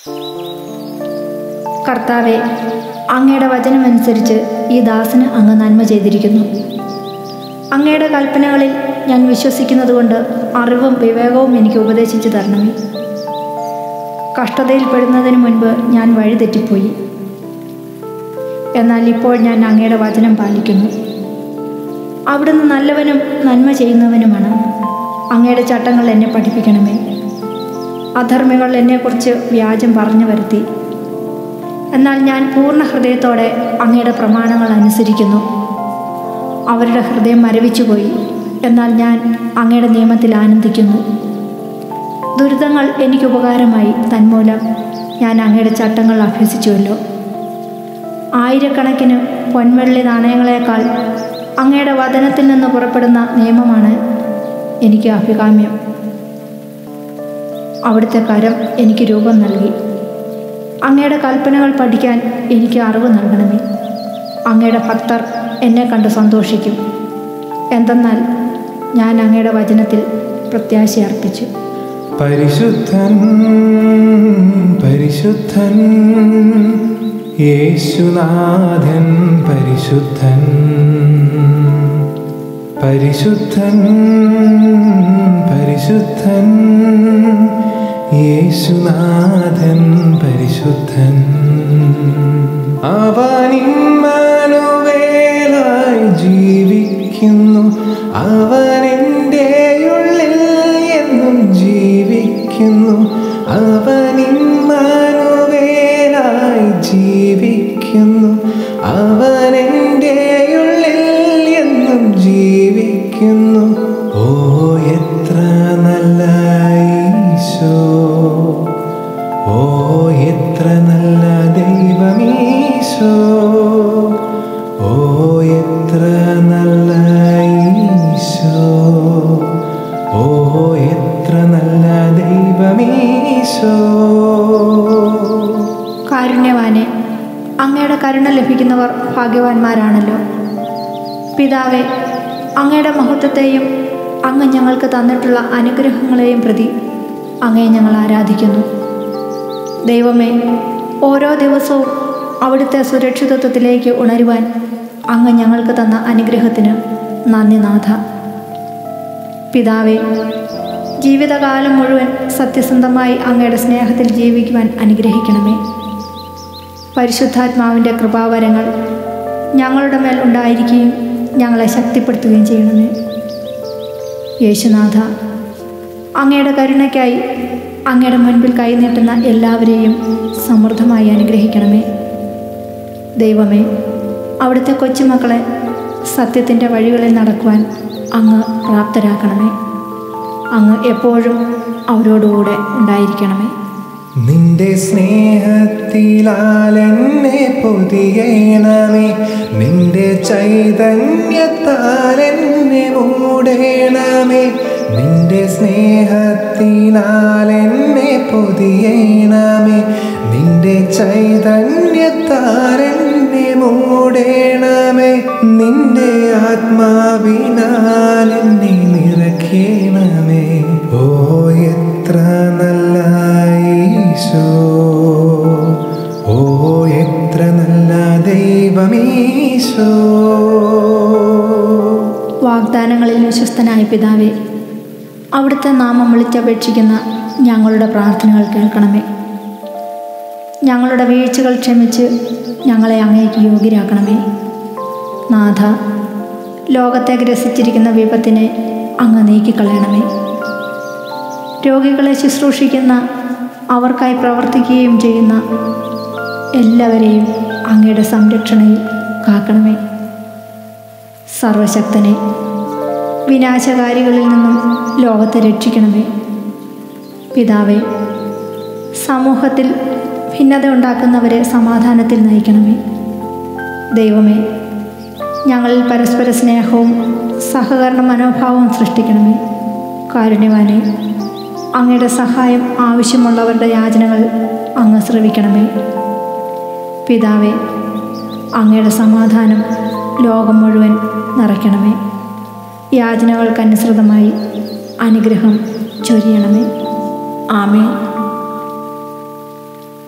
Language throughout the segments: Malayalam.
കർത്താവെ അങ്ങയുടെ വചനമനുസരിച്ച് ഈ ദാസന് അങ്ങ് നന്മ ചെയ്തിരിക്കുന്നു അങ്ങയുടെ കൽപ്പനകളിൽ ഞാൻ വിശ്വസിക്കുന്നതുകൊണ്ട് അറിവും വിവേകവും എനിക്ക് ഉപദേശിച്ചു തരണമേ കഷ്ടതയിൽപ്പെടുന്നതിന് മുൻപ് ഞാൻ വഴിതെറ്റിപ്പോയി എന്നാൽ ഇപ്പോൾ ഞാൻ അങ്ങയുടെ വചനം പാലിക്കുന്നു അവിടുന്ന് നല്ലവനും നന്മ ചെയ്യുന്നവനുമാണ് അങ്ങയുടെ ചട്ടങ്ങൾ എന്നെ പഠിപ്പിക്കണമേ അധർമ്മികൾ എന്നെക്കുറിച്ച് വ്യാജം പറഞ്ഞു വരുത്തി എന്നാൽ ഞാൻ പൂർണ്ണ ഹൃദയത്തോടെ അങ്ങയുടെ പ്രമാണങ്ങൾ അനുസരിക്കുന്നു അവരുടെ ഹൃദയം മരവിച്ചുപോയി എന്നാൽ ഞാൻ അങ്ങയുടെ നിയമത്തിൽ ആനന്ദിക്കുന്നു ദുരിതങ്ങൾ എനിക്ക് ഉപകാരമായി തന്മൂലം ഞാൻ അങ്ങയുടെ ചട്ടങ്ങൾ അഭ്യസിച്ചുവല്ലോ ആയിരക്കണക്കിന് പൊൻവെള്ളി നാണയങ്ങളെക്കാൾ അങ്ങയുടെ വചനത്തിൽ നിന്ന് പുറപ്പെടുന്ന നിയമമാണ് എനിക്ക് അഭികാമ്യം അവിടുത്തെ കരം എനിക്ക് രൂപം നൽകി അങ്ങയുടെ കൽപ്പനകൾ പഠിക്കാൻ എനിക്ക് അറിവ് നൽകണമേ അങ്ങയുടെ ഭക്തർ എന്നെ കണ്ട് സന്തോഷിക്കും എന്തെന്നാൽ ഞാൻ അങ്ങയുടെ വചനത്തിൽ പ്രത്യാശ അർപ്പിച്ചു പരിശുദ്ധൻ പരിശുദ്ധൻ യേശുനാഥൻ പരിശുദ്ധൻ പരിശുദ്ധൻ പരിശുദ്ധൻ യേശുനാഥൻ പരിശുദ്ധൻ അവനിമ്മനുവേലായി ജീവിക്കുന്നു അവനെൻ്റെ ഉള്ളിൽ എന്നും ജീവിക്കുന്നു അവനിമ്മനുവേലായി ജീവിക്കുന്നു അവനെൻ്റെ ഉള്ളിൽ എന്നും ജീവിക്കുന്നു ഓ എത്ര നല്ല ഈശോ ഓ എത്ര നല്ല ദൈവമീശോ ഓ എത്ര നല്ല ഈശോ ഓ എത്ര നല്ല ദൈവമീശോ കാരുണ്യവാനെ അങ്ങയുടെ കരുണ ലഭിക്കുന്നവർ ഭാഗ്യവാന്മാരാണല്ലോ പിതാവെ അങ്ങയുടെ മഹത്വത്തെയും അങ്ങ് ഞങ്ങൾക്ക് തന്നിട്ടുള്ള അനുഗ്രഹങ്ങളെയും പ്രതി അങ്ങയെ ഞങ്ങൾ ആരാധിക്കുന്നു ദൈവമേ ഓരോ ദിവസവും അവിടുത്തെ സുരക്ഷിതത്വത്തിലേക്ക് ഉണരുവാൻ അങ്ങ് ഞങ്ങൾക്ക് തന്ന അനുഗ്രഹത്തിന് നന്ദി നാഥ പിതാവേ ജീവിതകാലം മുഴുവൻ സത്യസന്ധമായി അങ്ങയുടെ സ്നേഹത്തിൽ ജീവിക്കുവാൻ അനുഗ്രഹിക്കണമേ പരിശുദ്ധാത്മാവിൻ്റെ കൃപാവരങ്ങൾ ഞങ്ങളുടെ മേൽ ഉണ്ടായിരിക്കുകയും ഞങ്ങളെ ശക്തിപ്പെടുത്തുകയും ചെയ്യണമേ യേശുനാഥ അങ്ങയുടെ കരുണയ്ക്കായി അങ്ങയുടെ മുൻപിൽ കൈനീട്ടുന്ന എല്ലാവരെയും സമൃദ്ധമായി അനുഗ്രഹിക്കണമേ ദൈവമേ അവിടുത്തെ കൊച്ചുമക്കളെ സത്യത്തിൻ്റെ വഴികളിൽ നടക്കുവാൻ അങ്ങ് പ്രാപ്തരാക്കണമേ അങ്ങ് എപ്പോഴും അവരോടുകൂടെ ഉണ്ടായിരിക്കണമേ നിന്റെ സ്നേഹത്തിലാൽ എന്നെ പൊതിയണമേ നിന്റെ ചൈതന്യത്താൽ എന്നെ മൂടേണമേ നിന്റെ സ്നേഹത്തിനാൽ എന്നെ പൊതിയണമേ നിന്റെ ചൈതന്യത്താൽ എന്നെ മൂടേണമേ നിന്റെ ആത്മാവിനാൽ എന്നെ നിറയ്ക്കണമേ ഓ എത്ര നല്ല ഈശോ ഓ എത്ര നല്ല ദൈവമീശോ വാഗ്ദാനങ്ങളിൽ വിശ്വസ്തനായ പിതാവേ അവിടുത്തെ നാമം വിളിച്ചപേക്ഷിക്കുന്ന ഞങ്ങളുടെ പ്രാർത്ഥനകൾ കേൾക്കണമേ ഞങ്ങളുടെ വീഴ്ചകൾ ക്ഷമിച്ച് ഞങ്ങളെ അങ്ങേക്ക് യോഗ്യരാക്കണമേ നാഥ ലോകത്തെ ഗ്രസിച്ചിരിക്കുന്ന വിപത്തിനെ അങ്ങ് നീക്കിക്കളയണമേ രോഗികളെ ശുശ്രൂഷിക്കുന്ന അവർക്കായി പ്രവർത്തിക്കുകയും ചെയ്യുന്ന എല്ലാവരെയും അങ്ങയുടെ സംരക്ഷണയിൽ കാക്കണമേ സർവശക്തനെ വിനാശകാരികളിൽ നിന്നും ലോകത്തെ രക്ഷിക്കണമേ പിതാവേ സമൂഹത്തിൽ ഭിന്നത ഉണ്ടാക്കുന്നവരെ സമാധാനത്തിൽ നയിക്കണമേ ദൈവമേ ഞങ്ങളിൽ പരസ്പര സ്നേഹവും സഹകരണ മനോഭാവവും സൃഷ്ടിക്കണമേ കാരുണ്യവാനെ അങ്ങയുടെ സഹായം ആവശ്യമുള്ളവരുടെ യാചനകൾ അങ്ങ് ശ്രവിക്കണമേ പിതാവേ അങ്ങയുടെ സമാധാനം ലോകം മുഴുവൻ നിറയ്ക്കണമേ യാചനകൾക്കനുസൃതമായി അനുഗ്രഹം ചൊരിയണമേ ആമേ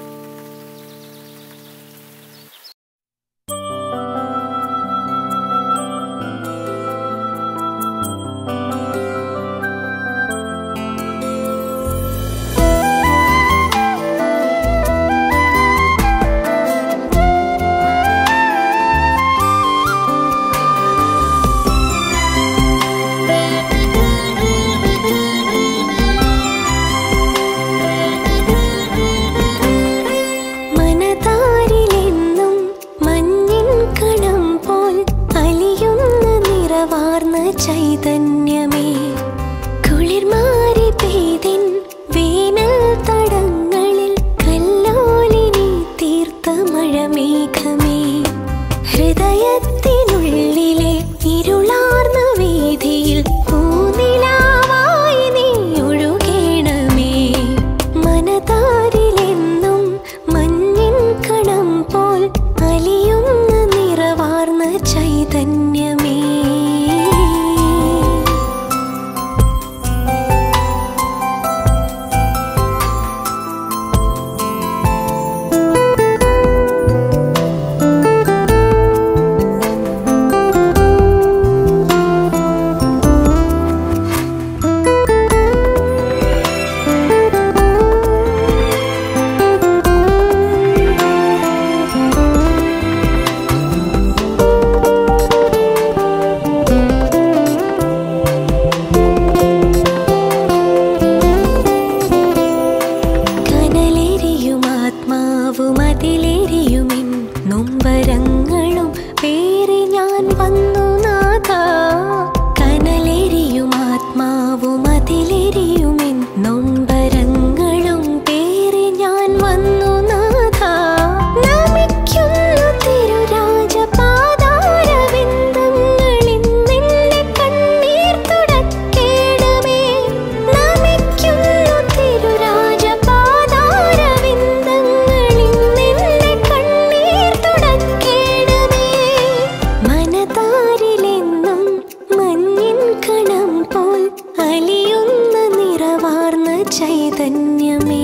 ചൈതന്യമേ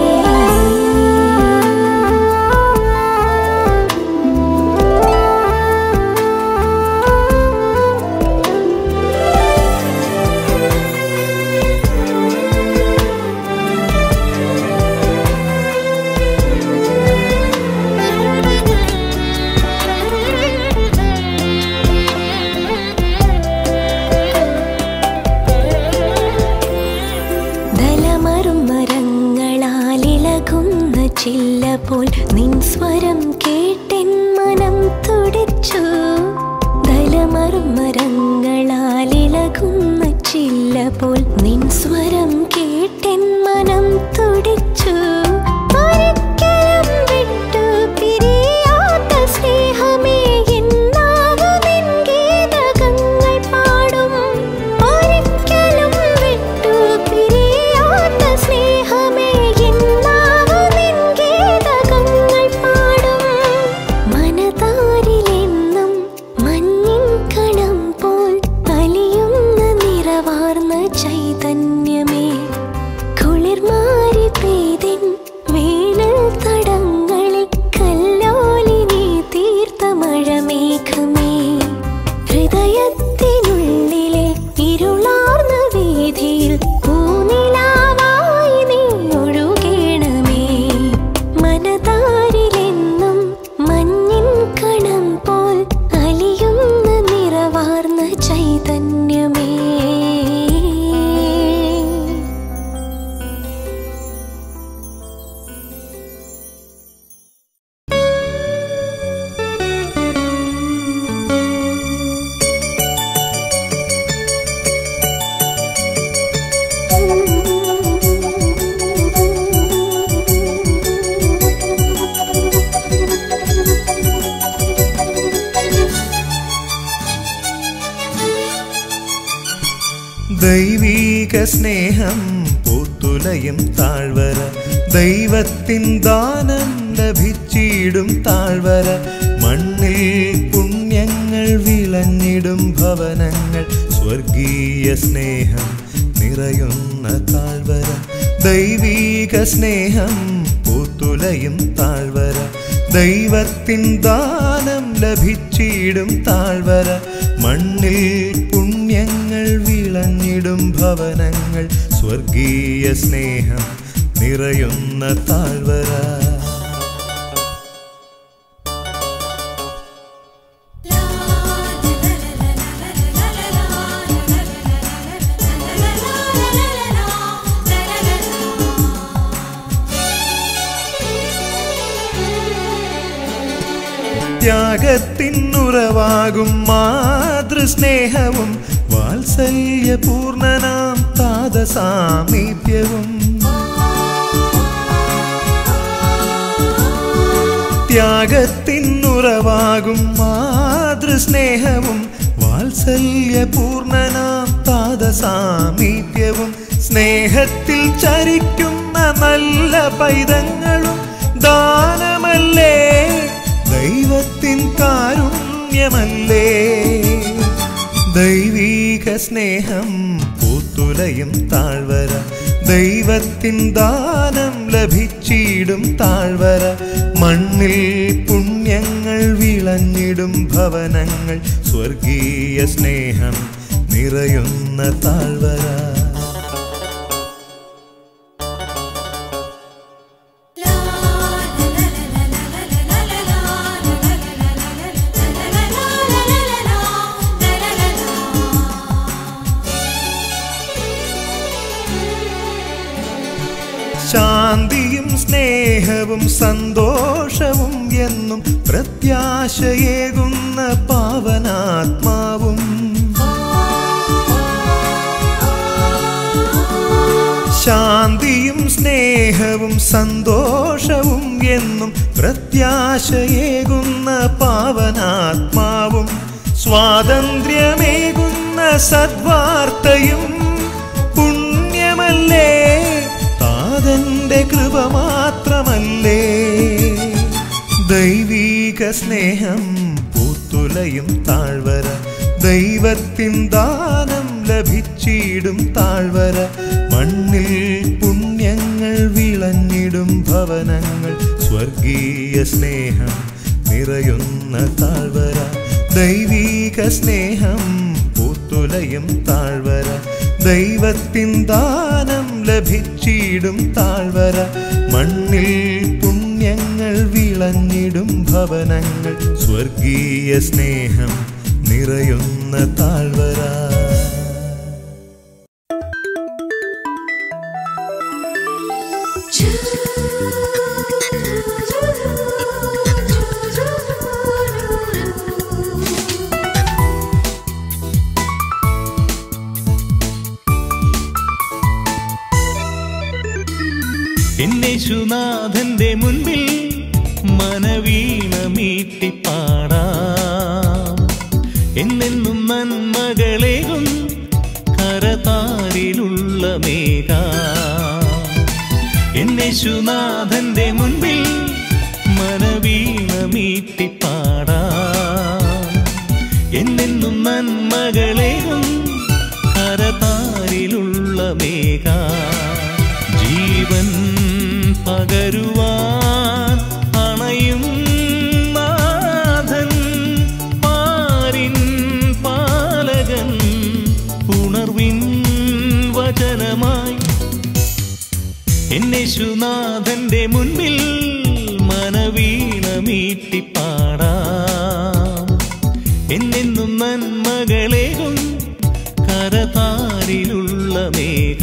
ദലമറും മരങ്ങളാലിളകുന്ന ചില്ല പോൽ നിൻ സ്വരം കേട്ടെൻ മനം തുടിച്ചു ദലമറും മരങ്ങളാലിളകുന്ന ചില്ല പോൽ നിൻ സ്വരം കേട്ടെൻ മനം തുടിച്ചു ഒരിക്കലും വിട്ടു പിരിയാത്ത സ്നേഹമേ എന്നാവു നിൻ ഗീതകങ്ങൾ പാടും ഒരിക്കലും വിട്ടു പിരിയാത്ത സ്നേഹമേ എന്നാവു നിൻ ഗീതകങ്ങൾ പാടും മനതാരിലെന്നും മഞ്ഞിൻ കണം പോൽ അലിയുന്ന നിറവാർന്ന ചൈതന്യമേ കുളിർമാരി പെയ്തിൻ വേനൽ തടങ്ങളിൽ കല്ലോലിനി തീർത്ത മഴമേഘമേ ഹൃദയത്തിനുള്ളിലെ ഇരുളാർന്ന വീതിയിൽ പൂനിലാവായി നീ ഒഴുകേണമേ മനതാരിലെന്നും മഞ്ഞിൻ കണം പോൽ അലിയുന്ന നിറവാർന്ന ചൈതന്യമേ ദൈവീക സ്നേഹം പൂത്തുലയും താഴ്വര ദൈവത്തിൻ ദാനം ലഭിച്ചിടും താഴ്വര മണ്ണിൽ പുണ്യങ്ങൾ വിളഞ്ഞിടും ഭവനങ്ങൾ സ്വർഗീയ സ്നേഹം നിറയുന്ന താഴ്വര ദൈവീക സ്നേഹം പൂത്തുലയും താഴ്വര ദൈവത്തിൻ ദാനം ലഭിച്ചിടും താഴ്വര മണ്ണിൽ പുണ്യങ്ങൾ വിളഞ്ഞിടും ഭവനങ്ങൾ സ്വർഗീയ സ്നേഹം നിറയുന്ന താഴ്വര ത്യാഗത്തിനുറവാകും മാതൃസ്നേഹവും വാത്സല്യപൂർണനാം താതസാമീപ്യവും ത്യാഗത്തിനുറവാകും മാതൃസ്നേഹവും വാത്സല്യപൂർണനാം താതസാമീപ്യവും സ്നേഹത്തിൽ ചരിക്കുന്ന നല്ല പൈതങ്ങളും ദാനമല്ലേ ദൈവത്തിൻ കാരുണ്യമല്ലേ ദൈവീക സ്നേഹം പൂത്തുലയും താഴ്വര ദൈവത്തിൻ ദാനം ലഭിച്ചിടും താഴ്വര മണ്ണിൽ പുണ്യങ്ങൾ വിളഞ്ഞിടും ഭവനങ്ങൾ സ്വർഗീയ സ്നേഹം നിറയുന്ന താഴ്വര ശാന്തിയും സ്നേഹവും സന്തോഷവും എന്നും പ്രത്യാശയേകുന്ന പാവനാത്മാവും ശാന്തിയും സ്നേഹവും സന്തോഷവും എന്നും പ്രത്യാശയേകുന്ന പാവനാത്മാവും സ്വാതന്ത്ര്യമേകുന്ന സദ്വാർത്തയും പുണ്യമല്ലേ താതന്റെ കൃപ മാത്രമല്ലേ ദൈവീക സ്നേഹം പൂത്തുലയും താഴ്വര ദൈവത്തിൻ ദാനം ലഭിച്ചിടും താഴ്വര മണ്ണിൽ പുണ്യങ്ങൾ ഭവനങ്ങൾ സ്വർഗീയ സ്നേഹം നിറയുന്ന താഴ്വര ദൈവീക സ്നേഹം പൂത്തുലയും താഴ്വര ദൈവത്തിൻ ദാനം ലഭിച്ചിടും താഴ്വര മണ്ണിൽ പുണ്യങ്ങൾ വിളഞ്ഞിടും ഭവനങ്ങൾ സ്വർഗീയ സ്നേഹം നിറയുന്ന താഴ്വര എന്നേശുനാഥന്റെ മുൻപിൽ മനവീണ മീട്ടിപ്പാടാം എന്നെന്നും നന്മകളേകും കരതാരിലുള്ള മേഘ എന്നേശുനാഥന്റെ മുൻപിൽ മനവീണ മീട്ടിപ്പാടാം എന്നെന്നും നന്മകളേകും കരതാരിലുള്ള മേഘ ജീവൻ പകരുവാൻ അണയും നാഥൻ പാരിൻ പാലകൻ ഉണർവിൻ വചനമായി എന്നേശുനാഥന്റെ മുൻപിൽ മനവീണ മീട്ടിപ്പാടാം എന്നെന്നും നന്മകളേകും കരതാരിലുള്ള മേഘ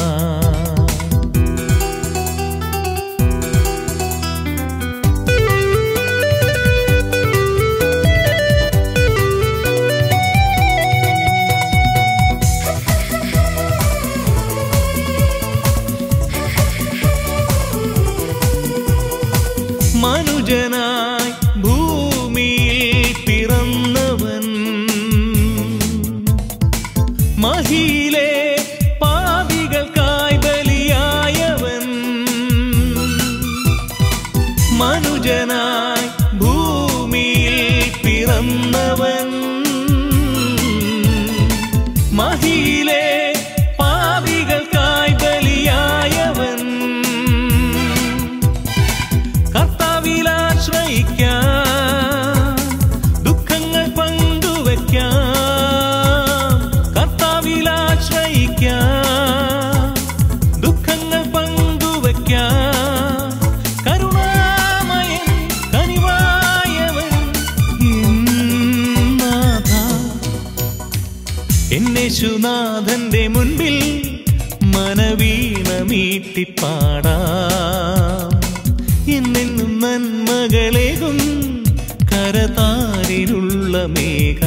മനുജനായി ഭൂമിയിൽ പിറന്നവൻ മഹിയിലെ പാപികൾക്കായി ബലിയായവൻ മനുജനായി ഭൂമിയിൽ പിറന്നവൻ മഹിയിലെ പാപികൾക്കായി ബലിയായവൻ കർത്താവിലാശ്രയിക്കാം ദുഃഖങ്ങൾ പങ്കുവയ്ക്കാം കർത്താവിലാശ്രയിക്കാം ദുഃഖങ്ങൾ പങ്കുവയ്ക്കാം കരുണാമയൻ കനിവായവൻ നാഥ എന്നേശുനാഥന്റെ മുൻപിൽ മനവീണ മീട്ടിപ്പാടാം എന്നെന്നും നന്മകളേകും കരതാരിലുള്ള മേഘ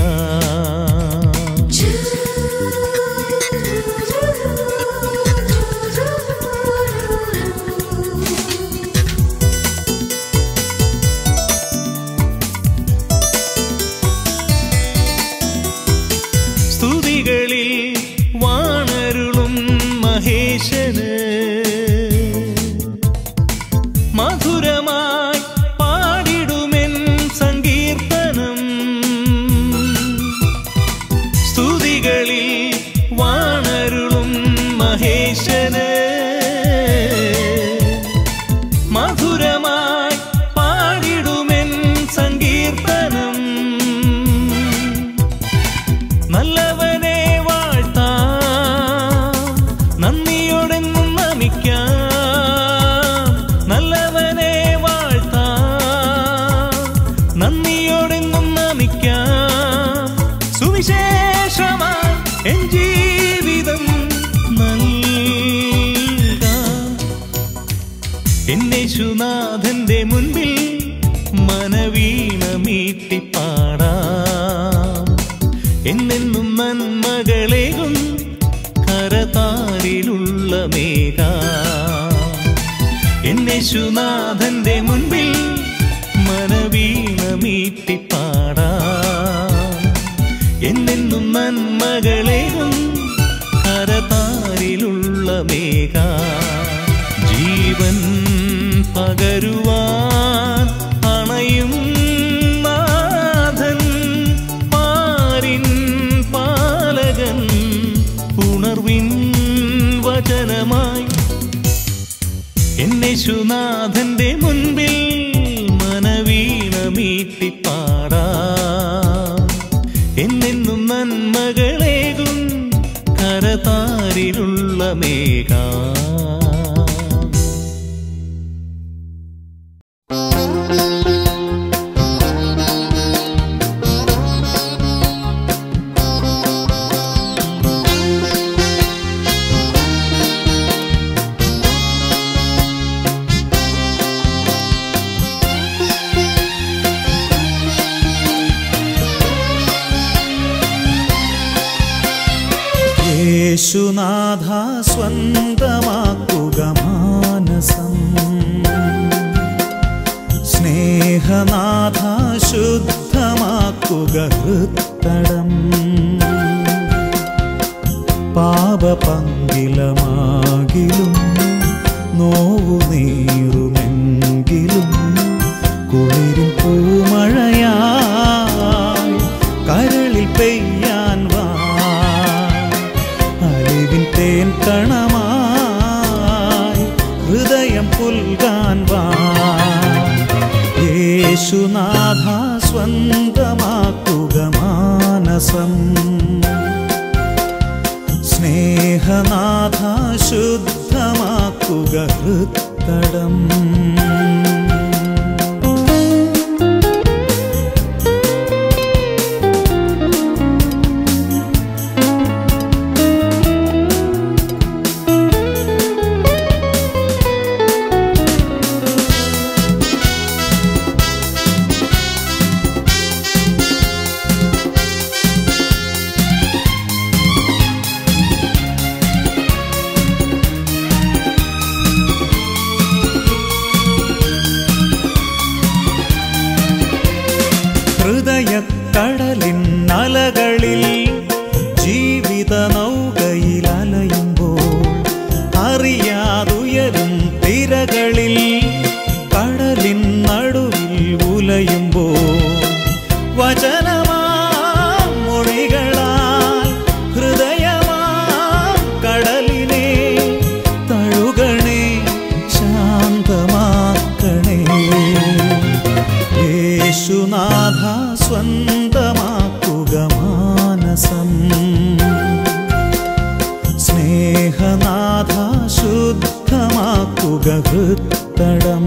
സ്തുതികളിൽ വാണരുളും മഹേശന് മധുരമായി പാടിടുമെൻ സങ്കീർത്തനം സ്തുതികളിൽ വാണരുളും മഹേശന് മധുരമായി പാടിടുമെൻ സങ്കീർത്തനം നല്ലവനെ വാഴ്ത്താം നന്ദിയോടെന്നും നമിക്കാം നല്ലവനെ വാഴ്ത്താം നന്ദിയോടെന്നും നമിക്കാം സുവിശേഷമായി എൻ ജീവിതം നൽകാം എന്നേശുനാഥന്റെ മുൻപിൽ മനവീണ മീട്ടിപ്പാടാം എന്നെന്നും നന്മകളേകും കരതാരിലുള്ള മേഘ എന്നേശുനാഥന്റെ മുൻപിൽ മനവീണ മീട്ടിപ്പാടാം എന്നെന്നും നന്മകളേകും കരതാരിലുള്ള മേഘ ജീവൻ പകരുവാൻ അണയും നാഥൻ പാരിൻ പാലകൻ ഉണർവിൻ വചനമായി എന്നേശുനാഥന്റെ മുൻപിൽ മനവീണ മീട്ടിപ്പാടാ എന്നെന്നും നന്മകളേകും കരതാരിലുള്ള മേഘാ യേശുനാഥ സ്വന്തമാക്കുക മാനസം സ്നേഹനാഥ ശുദ്ധമാക്കുക ഹൃത്തടം പാപപങ്കിലമാകിലും നോവു നീറുമെങ്കിലും കുളിരും പൂമഴയായി കരളിൽ പെയ്യാൻ വാ അലിവിൻ തേൻ കണമായി ഹൃദയം പുൽകാൻ വാ യേശുനാഥ സ്വന്തമാക്കുക മാനസം സ്നേഹനാഥ ശുദ്ധമാക്കുക ഹൃത്തടം ഹൃദയക്കടലിൻ അലകളിൽ ജീവിത നൗകയിൽ അലയുമ്പോൾ അറിയാതുയരും തിരകളിൽ കടലിൻ നടുവിൽ ഉലയുമ്പോൾ വചനമാ മൊഴികളാൽ ഹൃദയമാ കടലിനെ തഴുകണേ ശാന്തമാക്കണേ യേശുനാഥ സ്വന്തമാക്കുക മാനസം സ്നേഹനാഥ ശുദ്ധമാക്കുക ഹൃത്തടം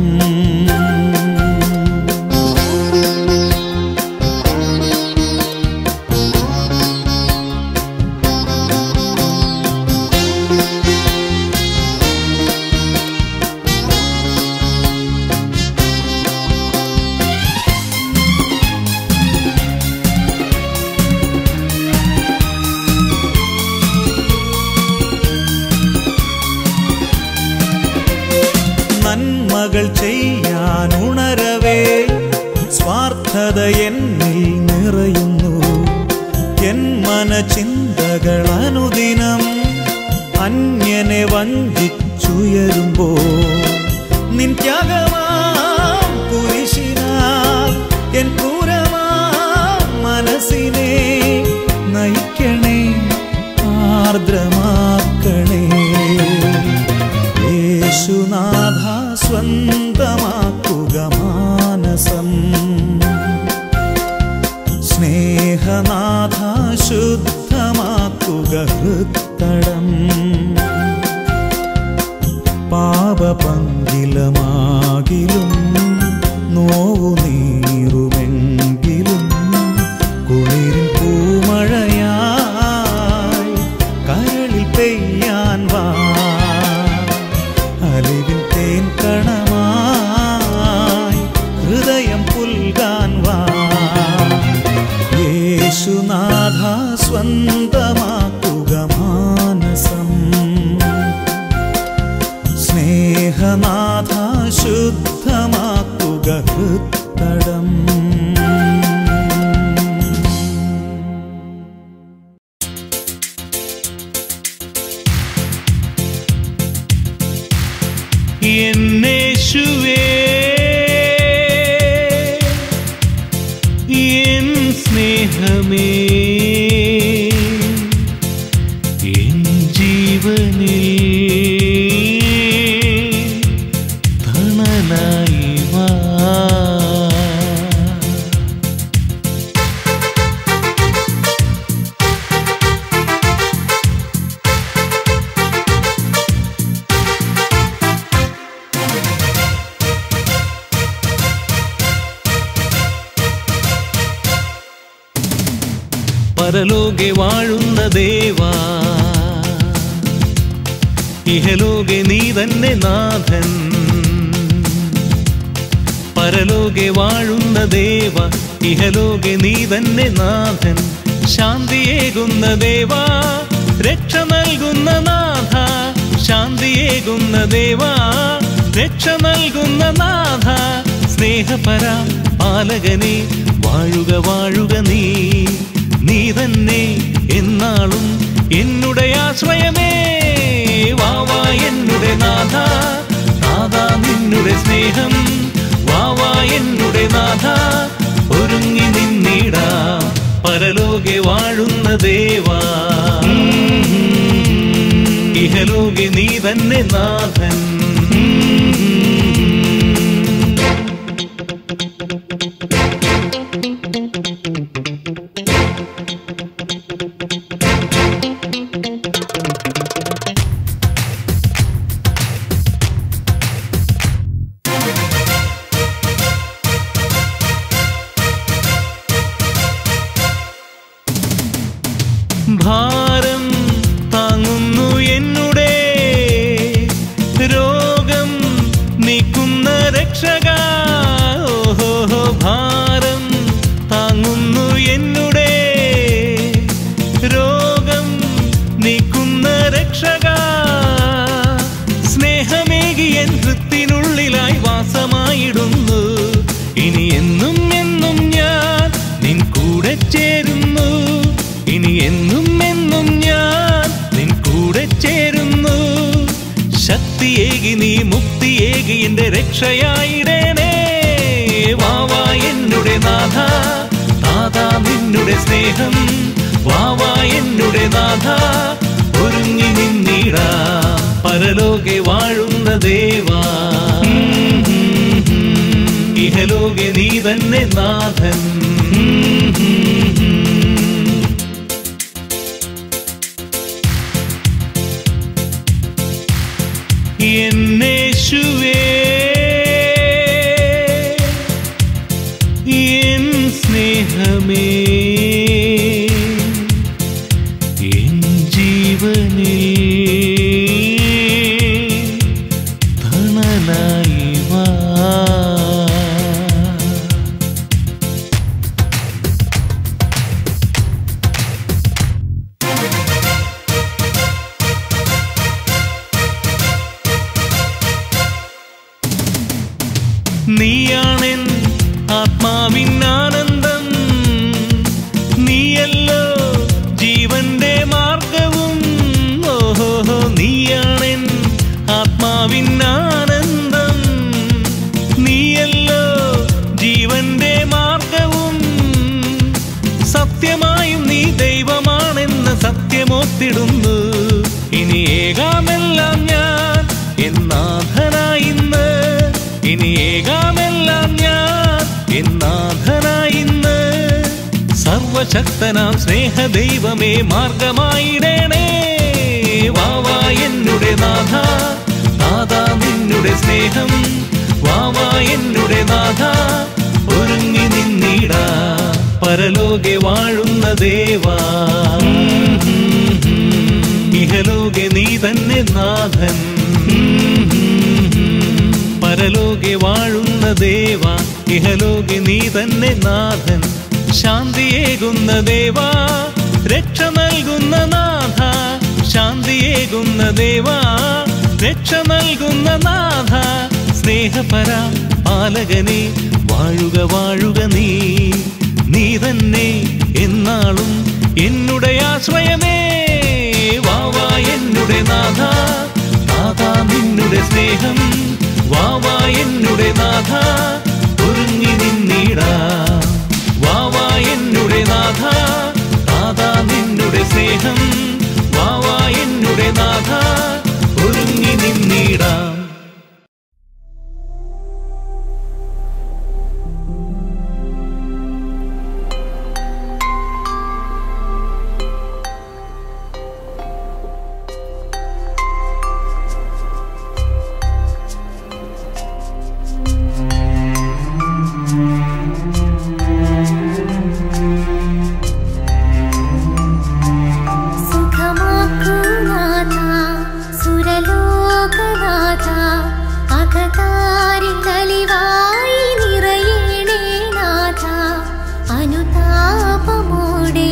നന്മകൾ ചെയ്യാൻ ഉണരവേ സ്വാർത്ഥത എന്നിൽ നിറയുന്നു എൻ മനചിന്തകൾ അനുദിനം അന്യനെ വഞ്ചിച്ചുയരുമ്പോ നിൻ ത്യാഗമാം കുരിശിനാൽ എൻ ക്രൂരമാം മനസ്സിനെ നയിക്കണേ ആർദ്രമാക്കണേ യേശുനാഥ സ്വന്തമാക്കുക മാനസം സ്നേഹനാഥ ശുദ്ധമാക്കുക ഹൃത്തടം പാപപങ്കിലമാകിലും നോവു നീറുമെങ്കിലും കുളിരിൻ പൂമഴയായി കരളിൽ പെയ്യാൻ വാ അലിവിൻ തേൻ കണമായി ഹൃദയം പുൽകാൻ വാ യേശുനാഥ സ്വന്തമാക്കുക മാനസം സ്നേഹനാഥ ശുദ്ധമാക്കുക ഹൃത്തടം എന്നേശുവേ എൻ സ്നേഹമേ എൻ ജീവനിൽ പരലോകെ വാഴുന്ന ദേവാ ഇഹലോകെ നീ തന്നെ നാഥൻ പരലോകെ വാഴുന്ന ദേവ ഇഹലോകെ നീ തന്നെ നാഥൻ ശാന്തിയേകുന്ന ദേവാ രക്ഷ നൽകുന്ന നാഥ ശാന്തിയേകുന്ന ദേവാ രക്ഷ നൽകുന്ന നാഥ സ്നേഹപര പാലകനെ വാഴുക വാഴുക നീ നീ തന്നെ എന്നാളും എന്നുടെ ആശ്രയമേ വാവാ എന്നുടെ നാഥ നാഥ നിന്നുടെ സ്നേഹം വാവാ എന്നുടെ നാഥ ഒരുങ്ങി നിന്നിടാ പരലോകെ വാഴുന്ന ദേവാ ഇഹലോകെ നീ തന്നെ നാഥൻ ഭാരം താങ്ങുന്നു എന്നുടെ രോഗം നീക്കുന്ന രക്ഷക ഓഹോ ഭാരം താങ്ങുന്നു എന്നുടെ രോഗം നീക്കുന്ന രക്ഷക സ്നേഹമേകി എൻ ഹൃത്തിനുള്ളിലായി വാസമായിടുന്നു ഇനി എന്നും എന്നും ഞാൻ നിൻ കൂടെ ചേരുന്നു ഇനി എന്നും എന്നും ഞാൻ നിൻ കൂടെ ചേരുന്നു ശക്തിയേകി നീ മുക്തിയേകി എന്റെ രക്ഷയായിടേണേ വാവാ എന്നുടെ നാഥ നാഥ നിന്നുടെ സ്നേഹം വാവാ എന്നുടെ നാഥ ഒരുങ്ങി നിന്നിടാ പരലോകെ വാഴുന്ന ദേവാ ഇഹലോകെ നീ തന്നെ നാഥൻ എന്നേശുവേ എൻ സ്നേഹമേ എൻ ജീവനിൽ തണലായി വാ നീയാണെൻ ആത്മാവിൻ ആനന്ദം നീയല്ലോ ജീവന്റെ മാർഗവും ഓഹോ നീയാണെൻ ആത്മാവിൻ ആനന്ദം നീയല്ലോ ജീവന്റെ മാർഗവും സത്യമായും നീ ദൈവമാണെന്ന് സത്യമോത്തിടുന്നു ഇനി ഏകാമെല്ലാം ഞാൻ എന്നാഥനായിന്ന് ഇനി ഏകാമെല്ലാം ഞാൻ എന്നാഥനായിന്ന് സർവശക്തനാം സ്നേഹ ദൈവമേ മാർഗമായിടേണേ വാവാ എന്നുടെ നാഥ നാഥ നിന്നുടെ സ്നേഹം വാവാ എന്നുടെ നാഥ ഒരുങ്ങി നിന്നിടാ പരലോകെ വാഴുന്ന ദേവാ ഇഹലോകെ നീ തന്നെ നാഥൻ പരലോകെ വാഴുന്ന ദേവ ഇഹലോകെ നീ തന്നെ നാഥൻ ശാന്തിയേകുന്ന ദേവാ രക്ഷ നൽകുന്ന നാഥ ശാന്തിയേകുന്ന ദേവാ രക്ഷ നൽകുന്ന നാഥ സ്നേഹപര പാലകനെ വാഴുക വാഴുക നീ നീ തന്നെ എന്നാളും എന്നുടെ ആശ്രയമേ വാവാ എന്നുടെ നാഥ നാഥ നിന്നുടെ സ്നേഹം വാവാ എന്നുടെ നാഥ ഒരുങ്ങി നിന്നിടാ വാവാ എന്നുടെ നാഥ നാഥ നിന്നുടെ സ്നേഹം വാവാ എന്നുടെ നാഥ ഒരുങ്ങി നിന്നിടാം അകതാരിലലിവായി നിറയണേ നാഥ അനുതാപമോടെ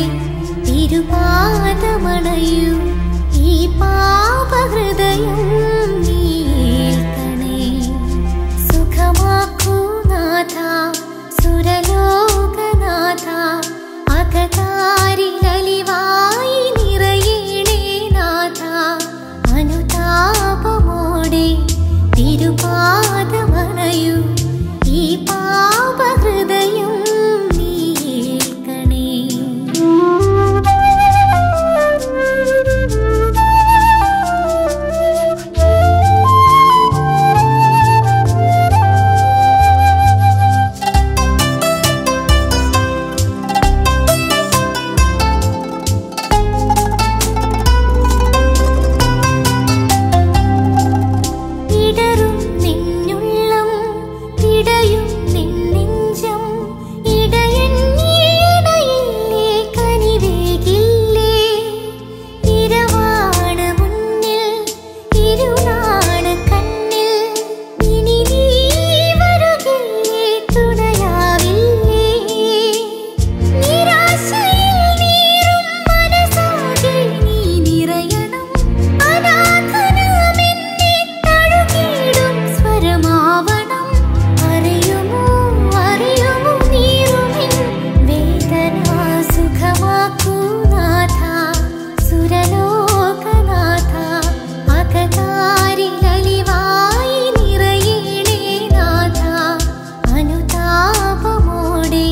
തിരുപാദമണയൂ ഈ പാപഹൃദയം നീക്കണേ സുഖമാക്കൂ നാഥ സുരലോകനാഥ അകതാരിലലിവായി നിറയണേ നാഥ അനുതാപമോടെ തിരുപാദമണയൂ ഈ പാപഹൃദയം നീക്കണേ ഇടറും നിന്നുള്ളം ഇടയും നിന്നെഞ്ചം ഇടയൻ നീടയില്ലേ കനിവേകില്ലേ ഇരവാണ് മുന്നിൽ ഇരുളാണ് കണ്ണിൽ ഇനി നീ വരുകില്ലേ തുണയാവില്ലേ നിരാശയിൽ നീറും മനസ്സാകെ നീ നിറയണം അനാഥനാമെന്നെ തഴുകിയിടും സ്വരമാവണം അറിയുമോ അറിയുമോ നീറുമിൻ വേദന സുഖമാക്കൂ നാഥ സുരലോകനാഥ അകതാരിലലിവായി നിറയണേ നാഥ അനുതാപമോടെ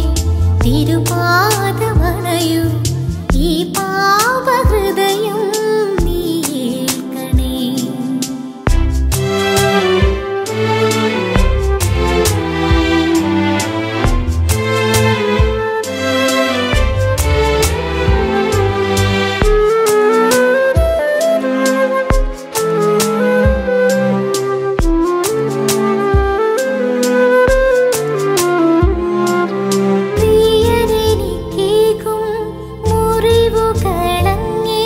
തിരുപാദമണയൂ ഈ പാപഹൃദയം നീക്കണേ പ്രിയരെനിക്കേകും മുറിവുകളങ്ങേ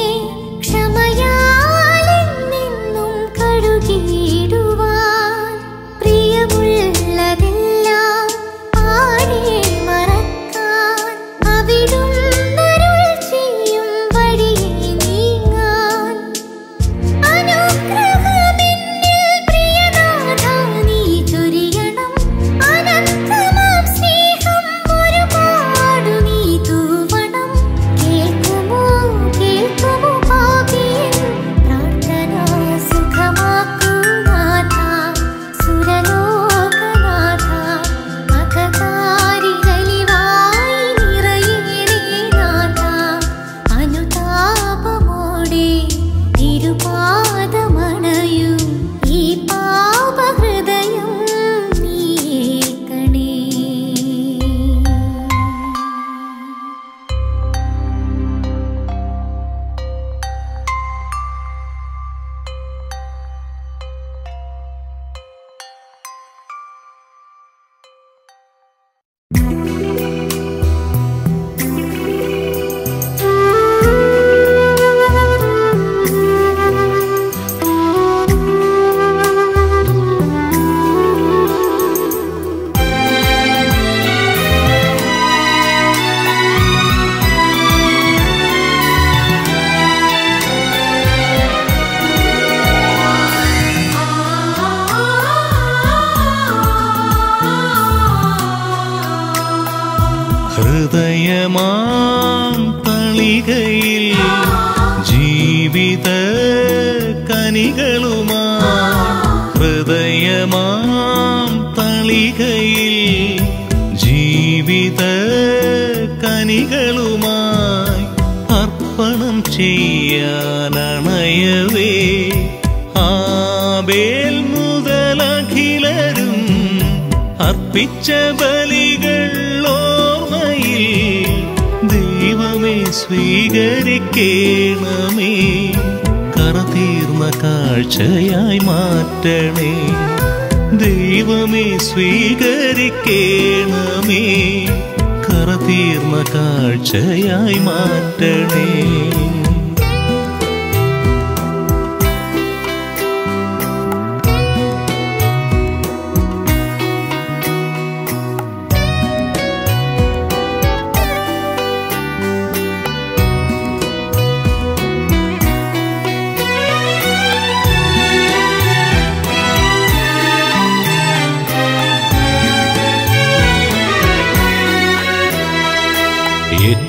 ക്ഷമയാലെന്നെന്നും കഴുകിയിടുവാൻ പ്രിയമുള്ളതെല്ലാം ആരെ മറക്കാൻ അവിടുന്നരുൾ ചെയ്യും വഴിയെ നീങ്ങാൻ അനുഗ്രഹമെന്നിൽ പ്രിയനാഥാ നീ ചൊരിയണം അനന്തമാം സ്നേഹം ഒരുപാടു നീ തൂവണം കേൾക്കുമോ കേൾക്കുമോ പാപിയൻ പ്രാർത്ഥന സുഖമാക്കൂ നാഥ സുരലോകനാഥ അകതാരിലലിവായി നിറയണേ നാഥ അനുതാപമോടെ തിരുപാദമണയൂ ഈ പാപഹൃദയം നീക്കണേ ഹൃദയമാം തളികയിൽ ജീവിത കനികളുമാ ഹൃദയമാം തളികയിൽ ജീവിത കനികളുമായി അർപ്പണം ചെയ്യാനണയവേ ആബേൽ മുതലഖിലരും അർപ്പിച്ച ബലികൾ ഓർമ്മയിൽ ദൈവമേ സ്വീകരിക്കേണമേ കറതീർന്ന കാഴ്ചയായി മാറ്റണേ ദൈവമേ സ്വീകരിക്കേണമേ കറതീർന്ന കാഴ്ചയായി മാറ്റണേ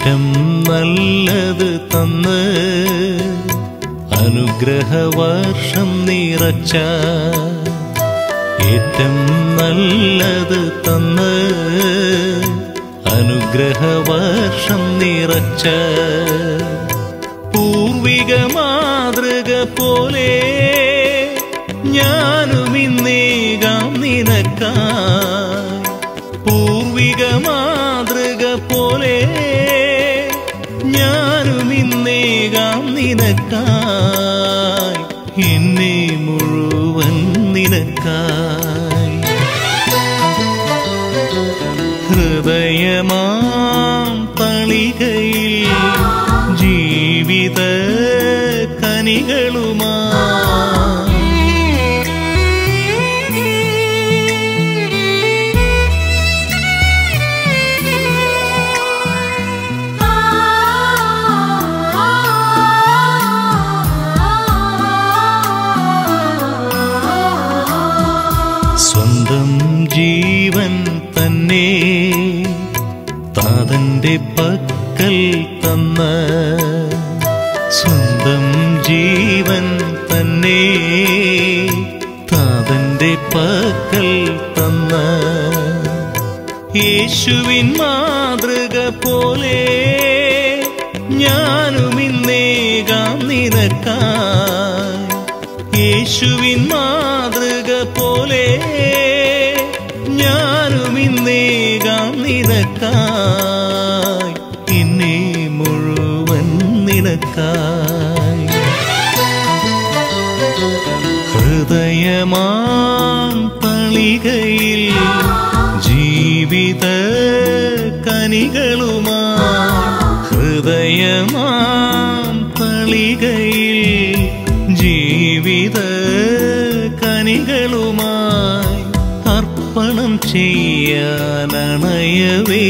ഏറ്റം നല്ലത് തന്ന് അനുഗ്രഹവർഷം നിറച്ച ഏറ്റം നല്ലത് തന്ന് അനുഗ്രഹവർഷം നിറച്ച പൂർവിക മാതൃക പോലെ ഞാനും ഇന്നേകാം നിനക്കായി പൂർവിക മാതൃക പോലെ ഞാനും ഇന്നേകാം നിനക്കായി എന്നെ മുഴുവൻ നിനക്കായി ഹൃദയമാം തളികയിൽ ജീവിത കനികളുമാ സ്വന്തം ജീവൻ തന്നെ താതന്റെ പക്കൽ തന്ന സ്വന്തം ജീവൻ തന്നെ താതന്റെ പക്കൽ തന്ന യേശുവിൻ മാതൃക പോലെ ഞാനും ഇന്നേകാം നിനക്കായി യേശുവിൻ മാതൃക പോലെ ഞാനും ഇന്നേകാം നിനക്കായി എന്നെ മുഴുവൻ നിനക്കായി ഹൃദയമാം തളികയിൽ ജീവിത കനികളുമാ ഹൃദയമാം തളികയിൽ ജീവിത കനികളുമായി അർപ്പണം ചെയ്യാനണയവേ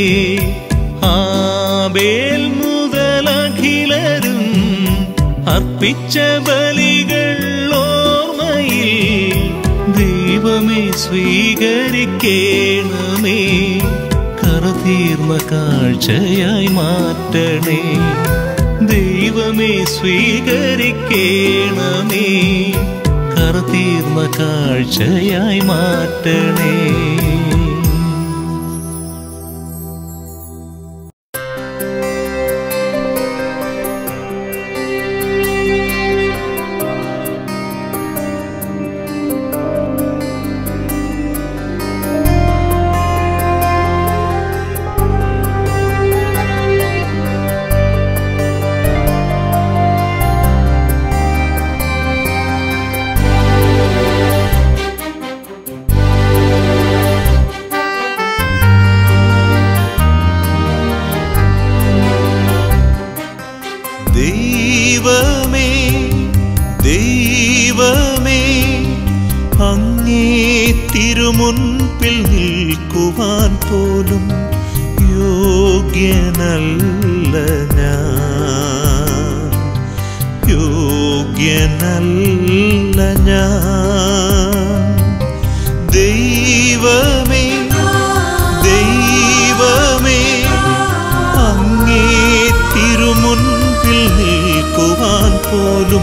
ആബേൽ മുതലഖിലരും അർപ്പിച്ച ബലികൾ ഓർമ്മയിൽ ദൈവമേ സ്വീകരിക്കേണമേ കറതീർന്ന കാഴ്ചയായി മാറ്റണേ ദൈവമേ സ്വീകരിക്കേണമേ കറതീർന്ന കാഴ്ചയായി മാറ്റണേ ദൈവമേ ദൈവമേ അങ്ങേ തിരുമുൻപിൽ നിൽക്കുവാൻ പോലും യോഗ്യനല്ല ഞാൻ യോഗ്യനല്ല ഞാൻ ദൈവമേ ദൈവമേ അങ്ങേ തിരുമുൻപിൽ നിൽക്കുവാൻ പോലും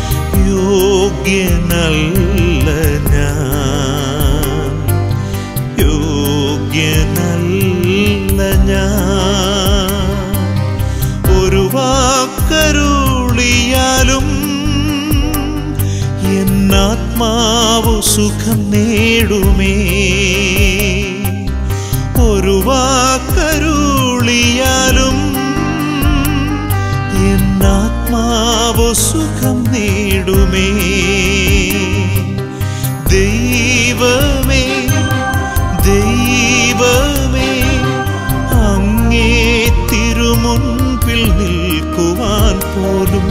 യോഗ്യനല്ല ഞാൻ യോഗ്യനല്ല ഞാൻ ഒരു വാക്കരുളിയാലും എന്നാത്മാവു സുഖം നേടുമേ ഒരു വാക്കരുളിയാലും എന്നാത്മാവു സുഖം നേടുമേ ദൈവമേ ദൈവമേ അങ്ങേ തിരുമുൻപിൽ നിൽക്കുവാൻ പോലും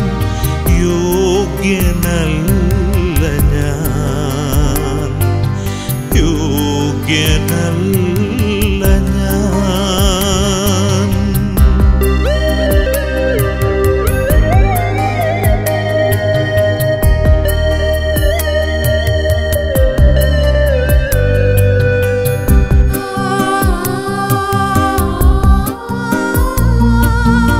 യോഗ്യനല്ല ഞാൻ യോഗ്യനല്ല ഞാൻ ആ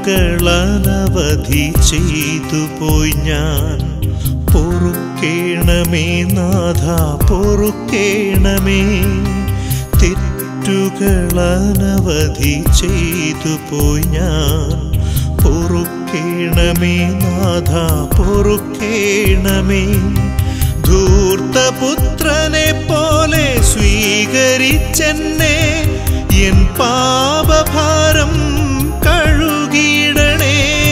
തെറ്റുകളനവധി ചെയ്തു പോയി ഞാൻ പൊറുക്കേണമേ നാഥ പൊറുക്കേണമേ തെറ്റുകളനവധി ചെയ്തു പോയി ഞാൻ പൊറുക്കേണമേ നാഥ പൊറുക്കേണമേ ധൂർത്തപുത്രനെ പോലെ സ്വീകരിച്ചെന്നെ എൻ പാപഭാരം കഴുകിയിടണേ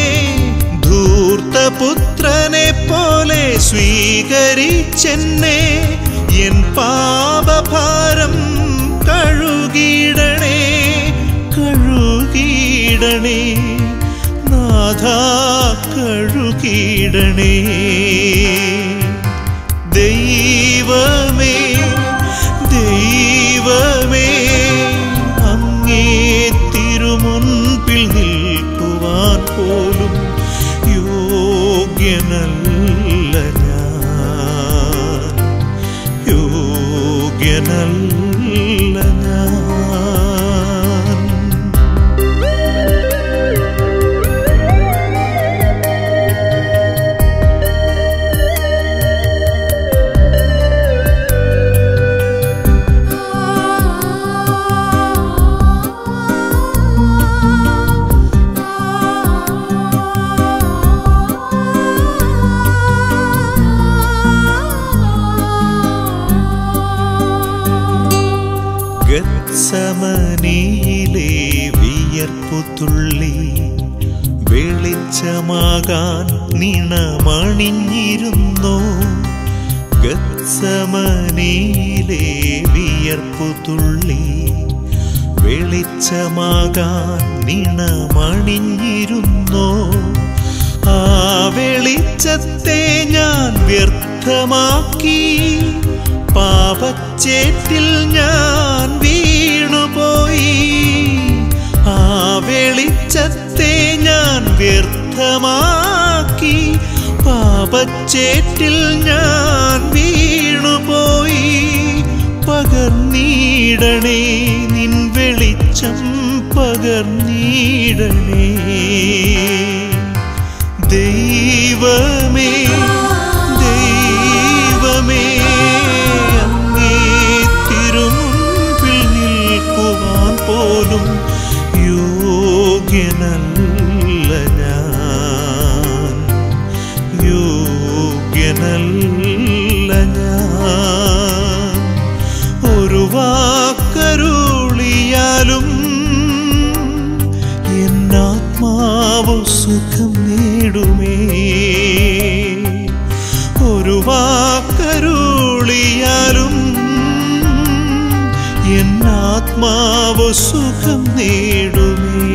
ധൂർത്തപുത്രനെ പോലെ സ്വീകരിച്ചെന്നെ എൻ പാപഭാരം കഴുകിയിടണേ കഴുകിയിടണേ നാഥ കഴുകിയിടണേ ദൈവമേ ദൈവമേ അങ്ങേ തിരുമുൻപിൽ നിൽക്കുവാൻ പോലും യോഗ്യനല്ല ഞാൻ യോഗ്യനല്ല ഞാൻ ഗത്സമനിയിലെ വിയർപ്പുതുള്ളി വെളിച്ചമാകാൻ നിണമണിഞ്ഞിരുന്നു ഗത്സമനിയിലെ വിയർപ്പുതുള്ളി വെളിച്ചമാകാൻ നിണമണിഞ്ഞിരുന്നു ആ വെളിച്ചത്തെ ഞാൻ വ്യർത്ഥമാക്കി പാപച്ചേറ്റിൽ ഞാൻ വീണുപോയി ആ വെളിച്ചത്തെ ഞാൻ വ്യർത്ഥമാക്കി പാപച്ചേറ്റിൽ ഞാൻ വീണുപോയി പകർന്നീടണേ നിൻ വെളിച്ചം പകർന്നീടണേ ദൈവമേ ദൈവമേ അങ്ങേ തിരുമുൻപിൽ നിൽക്കുവാൻ പോലും യോഗ്യനല്ല ഞാൻ യോഗ്യനല്ല ഞാൻ ഒരു വാക്കരുളിയാലും എന്നാത്മാവ് സുഖം നേടുമേ ഒരു വാക്കരുളിയാലും എന്നാത്മാവ് സുഖം നേടുമേ